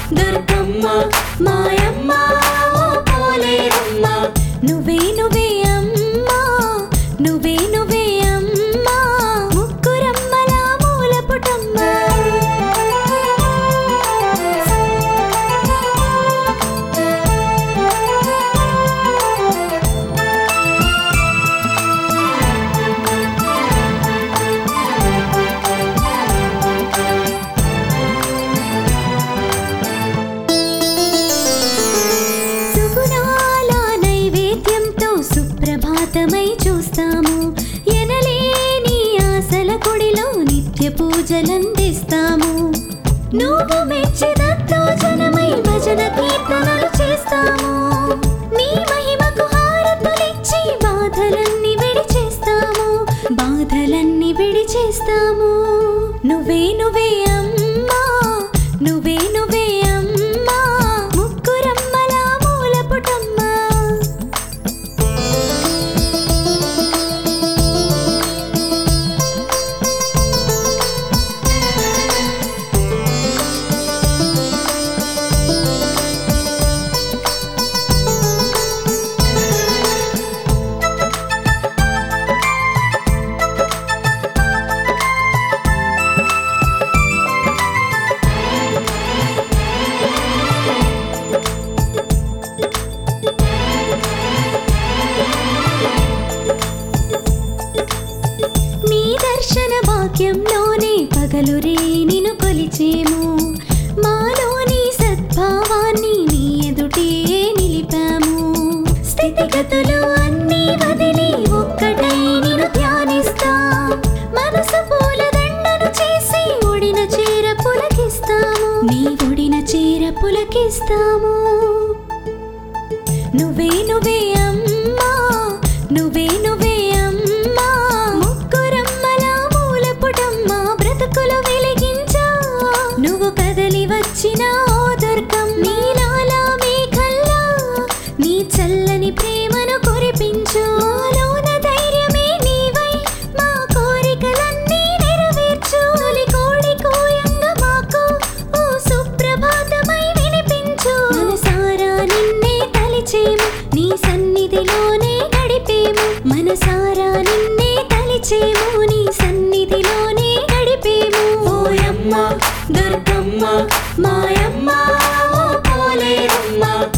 దుర్గమ్మ మాయమ్మ ఓ పోలేరమ్మ నువ్వే నువ్వే అమ్మా నువ్వే నువ్వే అమ్మా ముక్కురమ్మల మూల పుటమ్మ సుగుణాల నైవేద్యంతో సుప్రభాతమై చూస్తాము ఎనలేని ఆశల కొడిలో నిత్య పూజలందిస్తాము నువ్వు మెచ్చి దత్తోజనమై భజన కీర్తనలు చేస్తాము నీ మహిమకు హారతులిచ్చి బాధలన్నీ విడిచేస్తాము బాధలన్నీ విడిచేస్తాము నువ్వే నువ్వే అమ్మా నువ్వే నువ్వే అమ్మా ముక్కురమ్మల మూల పుటమ్మ మీ దర్శన భాగ్యంలోనే పగలురే నిన్ను కొలిచేము మాలోని సద్భావాన్ని నీ ఎదుటే నిలిపాము స్థితిగతులు అన్నీ వదిలి ఒక్కటై నిన్ను ధ్యానిస్తాం మనసు పూల దండను చేసి ఒడిన చీర పులకిస్తాము నీ ఒడిన చీర పులకిస్తాము నువ్వే నువ్వే అమ్మా నువ్వే నువ్వే అమ్మా ముక్కురమ్మల మూల పుటమ్మ బ్రతుకులు వెలిగించా నువ్వు కదలి వచ్చిన ఓ దుర్గం నీలాల మేఘల్లా నీ చల్లని ప్రేమను కురిపించు మాలోన ధైర్యమే నీవై మా కోరికలన్నీ నెరవేర్చు తొలి కోడి కోయంగా మాకు ఓ సుప్రభాతమై వినిపించు మనసారా నిన్నే తలిచేము నీ సన్నిధిలోనే గడిపేము మనసారా నిన్నే తలిచేము నీ సన్నిధిలోనే గడిపేము ఓయమ్మ దుర్గమ్మ మాయమ్మ ఓ పోలేరమ్మ